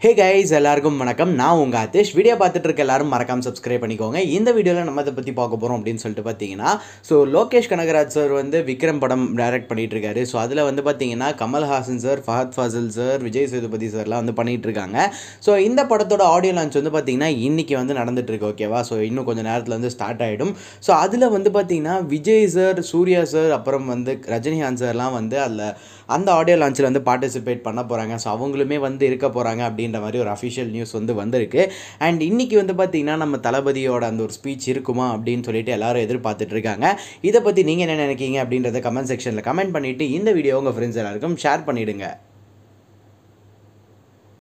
hey guys எல்லாருக்கும் வணக்கம் நான் உங்கள் ஆதிஷ் வீடியோ பார்த்துட்டு இருக்க எல்லாரும் மறக்காம சப்ஸ்கிரைப் பண்ணிக்கோங்க இந்த வீடியோவில் நம்ம அதை பற்றி பார்க்க போகிறோம் அப்படின்னு சொல்லிட்டு பார்த்தீங்கன்னா ஸோ லோகேஷ் கனகராஜ் சார் வந்து விக்ரம் படம் டைரக்ட் பண்ணிட்டு இருக்காரு ஸோ அதில் வந்து பார்த்தீங்கன்னா கமல்ஹாசன் சார் ஃபஹத் ஃபாசில் சார் விஜய் சேதுபதி சார்லாம் வந்து பண்ணிட்டு இருக்காங்க ஸோ இந்த படத்தோட ஆடியோ லான்ச் வந்து பார்த்தீங்கன்னா இன்னைக்கு வந்து நடந்துட்டு இருக்கு ஓகேவா ஸோ இன்னும் கொஞ்சம் நேரத்தில் வந்து ஸ்டார்ட் ஆகிடும் ஸோ அதில் வந்து பார்த்தீங்கன்னா விஜய் சார் சூர்யா சார் அப்புறம் வந்து ரஜினிகாந்த் சார்லாம் வந்து அதில் அந்த ஆடியோ லான்ச்சில் வந்து பார்ட்டிசிபேட் பண்ண போகிறாங்க ஸோ அவங்களுமே வந்து இருக்க போகிறாங்க அப்படின்ற மாதிரி ஒரு அஃபிஷியல் நியூஸ் வந்து வந்திருக்கு அண்ட் இன்னைக்கு வந்து பார்த்தீங்கன்னா நம்ம தளபதியோட அந்த ஒரு ஸ்பீச் இருக்குமா அப்படின்னு சொல்லிட்டு எல்லாரும் எதிர்பார்த்துட்டு இருக்காங்க இதை பற்றி நீங்கள் என்ன நினைக்கிறீங்க அப்படின்றத கமெண்ட் செக்ஷனில் கமெண்ட் பண்ணிவிட்டு இந்த வீடியோ உங்கள் ஃப்ரெண்ட்ஸ் எல்லாருக்கும் ஷேர் பண்ணிவிடுங்க